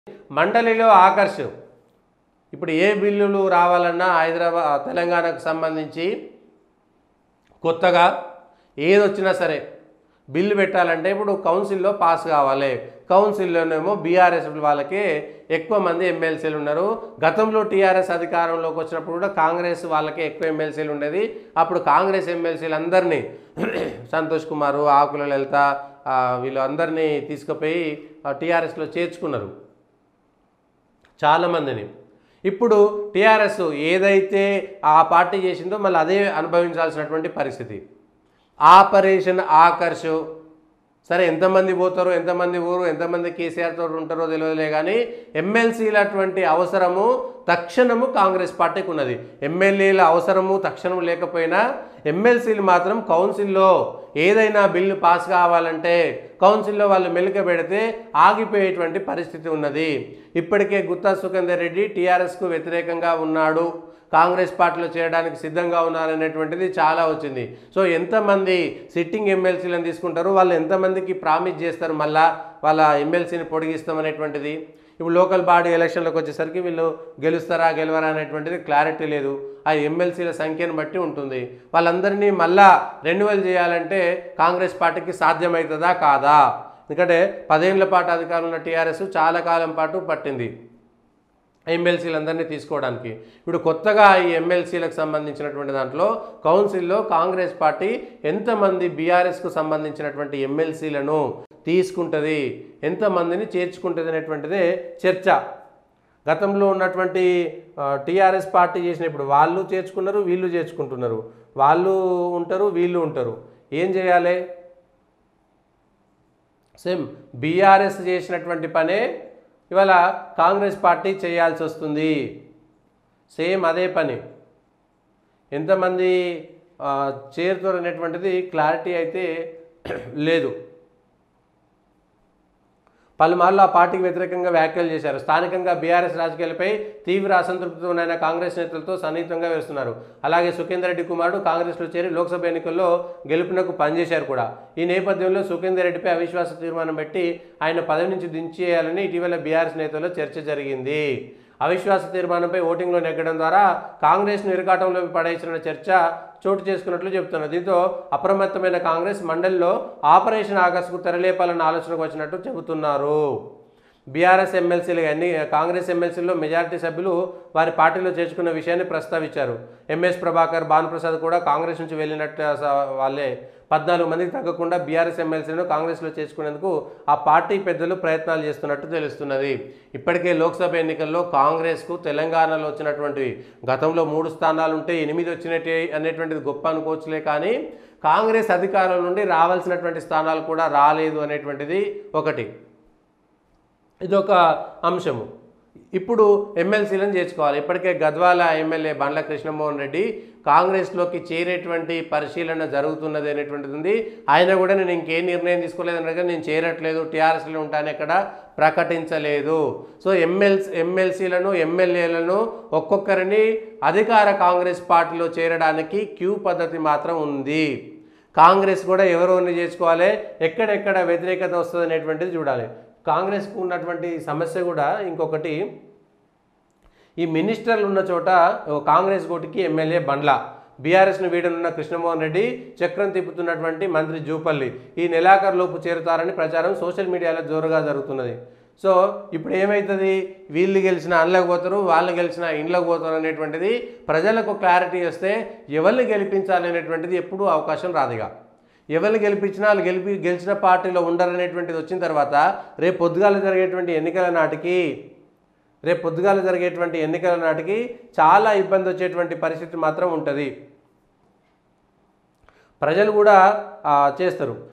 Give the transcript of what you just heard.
మండలిలో ఆకర్ష్ ఇప్పుడు ఏ బిల్లులు రావాలన్నా హైదరాబాద్ తెలంగాణకు సంబంధించి కొత్తగా ఏది వచ్చినా సరే బిల్లు పెట్టాలంటే ఇప్పుడు కౌన్సిల్లో పాస్ కావాలి కౌన్సిల్లోనేమో బీఆర్ఎస్ వాళ్ళకే ఎక్కువ మంది ఎమ్మెల్సీలు ఉన్నారు గతంలో టీఆర్ఎస్ అధికారంలోకి వచ్చినప్పుడు కూడా కాంగ్రెస్ వాళ్ళకే ఎక్కువ ఎమ్మెల్సీలు ఉండేది అప్పుడు కాంగ్రెస్ ఎమ్మెల్సీలు అందరినీ సంతోష్ కుమారు ఆకుల లలిత ఆ, వీళ్ళందరినీ తీసుకుపోయి టీఆర్ఎస్లో చేర్చుకున్నారు చాలామందిని ఇప్పుడు టీఆర్ఎస్ ఏదైతే ఆ పార్టీ చేసిందో మళ్ళీ అదే అనుభవించాల్సినటువంటి పరిస్థితి ఆపరేషన్ ఆకర్ష్ సరే ఎంతమంది పోతారో ఎంతమంది ఊరు ఎంతమంది కేసీఆర్ తోటి ఉంటారో తెలియదులే కానీ ఎమ్మెల్సీల అటువంటి అవసరము తక్షణము కాంగ్రెస్ పార్టీకి ఉన్నది ఎమ్మెల్యేల అవసరము తక్షణం లేకపోయినా ఎమ్మెల్సీలు మాత్రం కౌన్సిల్లో ఏదైనా బిల్లు పాస్ కావాలంటే కౌన్సిల్లో వాళ్ళు మెలిక పెడితే ఆగిపోయేటువంటి పరిస్థితి ఉన్నది ఇప్పటికే గుత్తా సుఖేందర్ రెడ్డి టీఆర్ఎస్కు వ్యతిరేకంగా ఉన్నాడు కాంగ్రెస్ పార్టీలో చేరడానికి సిద్ధంగా ఉన్నారనేటువంటిది చాలా వచ్చింది సో ఎంతమంది సిట్టింగ్ ఎమ్మెల్సీలను తీసుకుంటారు వాళ్ళు ఎంతమందికి ప్రామిస్ చేస్తారు మళ్ళా వాళ్ళ ఎమ్మెల్సీని పొడిగిస్తామనేటువంటిది ఇప్పుడు లోకల్ బాడీ ఎలక్షన్లకు వచ్చేసరికి వీళ్ళు గెలుస్తారా గెలవరా అనేటువంటిది క్లారిటీ లేదు ఆ ఎమ్మెల్సీల సంఖ్యను బట్టి ఉంటుంది వాళ్ళందరినీ మళ్ళా రెన్యువల్ చేయాలంటే కాంగ్రెస్ పార్టీకి సాధ్యమవుతుందా కాదా ఎందుకంటే పదేళ్ల పాటు అధికారంలో ఉన్న టీఆర్ఎస్ చాలా కాలం పాటు పట్టింది ఎమ్మెల్సీలందరినీ తీసుకోవడానికి ఇప్పుడు కొత్తగా ఈ ఎమ్మెల్సీలకు సంబంధించినటువంటి దాంట్లో కౌన్సిల్లో కాంగ్రెస్ పార్టీ ఎంతమంది బీఆర్ఎస్కు సంబంధించినటువంటి ఎమ్మెల్సీలను తీసుకుంటుంది ఎంతమందిని చేర్చుకుంటుంది అనేటువంటిదే చర్చ గతంలో ఉన్నటువంటి టీఆర్ఎస్ పార్టీ చేసిన ఇప్పుడు వాళ్ళు చేర్చుకున్నారు వీళ్ళు చేర్చుకుంటున్నారు వాళ్ళు ఉంటారు వీళ్ళు ఉంటారు ఏం చేయాలి సేమ్ బీఆర్ఎస్ చేసినటువంటి పనే ఇవాళ కాంగ్రెస్ పార్టీ చేయాల్సి వస్తుంది సేమ్ అదే పని ఎంతమంది ఆ, చేరుతారు అనేటువంటిది క్లారిటీ అయితే లేదు పలుమార్లు ఆ పార్టీకి వ్యతిరేకంగా వ్యాఖ్యలు చేశారు స్థానికంగా బీఆర్ఎస్ రాజకీయాలపై తీవ్ర అసంతృప్తితో ఉన్న కాంగ్రెస్ నేతలతో సన్నిహితంగా వేస్తున్నారు అలాగే సుఖేందర్ రెడ్డి కుమారుడు కాంగ్రెస్లో చేరి లోక్సభ ఎన్నికల్లో గెలుపునకు పనిచేశారు కూడా ఈ నేపథ్యంలో సుఖేందర్ రెడ్డిపై అవిశ్వాస తీర్మానం పెట్టి ఆయన పదవి నుంచి దించేయాలని ఇటీవల బీఆర్ఎస్ నేతల్లో చర్చ జరిగింది అవిశ్వాస తీర్మానంపై ఓటింగ్లో నెగ్గడం ద్వారా కాంగ్రెస్ను ఇరకాటంలోకి పడేసిన చర్చ చోటు చేసుకున్నట్లు చెబుతున్నారు దీంతో అప్రమత్తమైన కాంగ్రెస్ మండలిలో ఆపరేషన్ ఆగస్టుకు తెరలేపాలన్న ఆలోచనకు వచ్చినట్టు చెబుతున్నారు బీఆర్ఎస్ ఎమ్మెల్సీలు ఎన్ని కాంగ్రెస్ ఎమ్మెల్సీల్లో మెజారిటీ సభ్యులు వారి పార్టీలో చేర్చుకున్న విషయాన్ని ప్రస్తావించారు ఎంఎస్ ప్రభాకర్ భానుప్రసాద్ కూడా కాంగ్రెస్ నుంచి వెళ్ళినట్టు స- వాళ్ళే పద్నాలుగు మందికి తగ్గకుండా బీఆర్ఎస్ ఎమ్మెల్సీలను కాంగ్రెస్లో చేర్చుకునేందుకు ఆ పార్టీ పెద్దలు ప్రయత్నాలు చేస్తున్నట్టు తెలుస్తున్నది ఇప్పటికే లోక్సభ ఎన్నికల్లో కాంగ్రెస్కు తెలంగాణలో వచ్చినటువంటి గతంలో మూడు స్థానాలు ఉంటే ఎనిమిది వచ్చినట్టే అనేటువంటిది గొప్ప అనుకోవచ్చులే కానీ కాంగ్రెస్ అధికారం నుండి రావాల్సినటువంటి స్థానాలు కూడా రాలేదు అనేటువంటిది ఒకటి ఇదొక అంశము ఇప్పుడు ఎమ్మెల్సీలను చేర్చుకోవాలి ఇప్పటికే గద్వాల ఎమ్మెల్యే బండ్ల కృష్ణమోహన్ రెడ్డి కాంగ్రెస్లోకి చేరేటువంటి పరిశీలన జరుగుతున్నది అనేటువంటిది ఉంది ఆయన కూడా నేను ఇంకేం నిర్ణయం తీసుకోలేదు అనగా నేను చేరట్లేదు టీఆర్ఎస్లో ఉంటాను ఎక్కడ ప్రకటించలేదు సో ఎమ్మెల్స్ ఎమ్మెల్సీలను ఎమ్మెల్యేలను ఒక్కొక్కరిని అధికార కాంగ్రెస్ పార్టీలో చేరడానికి క్యూ పద్ధతి మాత్రం ఉంది కాంగ్రెస్ కూడా ఎవరెవరిని చేసుకోవాలి ఎక్కడెక్కడ వ్యతిరేకత వస్తుంది అనేటువంటిది చూడాలి కాంగ్రెస్కు ఉన్నటువంటి సమస్య కూడా ఇంకొకటి ఈ మినిస్టర్లు ఉన్న చోట ఓ కాంగ్రెస్ కోటికి ఎమ్మెల్యే బండ్ల బీఆర్ఎస్ను వీడనున్న కృష్ణమోహన్ రెడ్డి చక్రం తిప్పుతున్నటువంటి మంత్రి జూపల్లి ఈ నెలాఖరులోపు చేరుతారని ప్రచారం సోషల్ మీడియాలో జోరుగా జరుగుతున్నది సో ఇప్పుడు ఏమవుతుంది వీళ్ళు గెలిచిన అండ్లకు పోతారు వాళ్ళు గెలిచిన ఇండ్లకు పోతారు అనేటువంటిది ప్రజలకు క్లారిటీ వస్తే ఎవరిని గెలిపించాలి అనేటువంటిది ఎప్పుడూ అవకాశం రాదుగా ఎవరిని గెలిపించినా వాళ్ళు గెలిపి గెలిచిన పార్టీలో ఉండరనేటువంటిది వచ్చిన తర్వాత రేపు పొద్దుగాల జరిగేటువంటి ఎన్నికల నాటికి రేపు పొద్దుగాల జరిగేటువంటి ఎన్నికల నాటికి చాలా ఇబ్బంది వచ్చేటువంటి పరిస్థితి మాత్రం ఉంటుంది ప్రజలు కూడా ఆ, చేస్తారు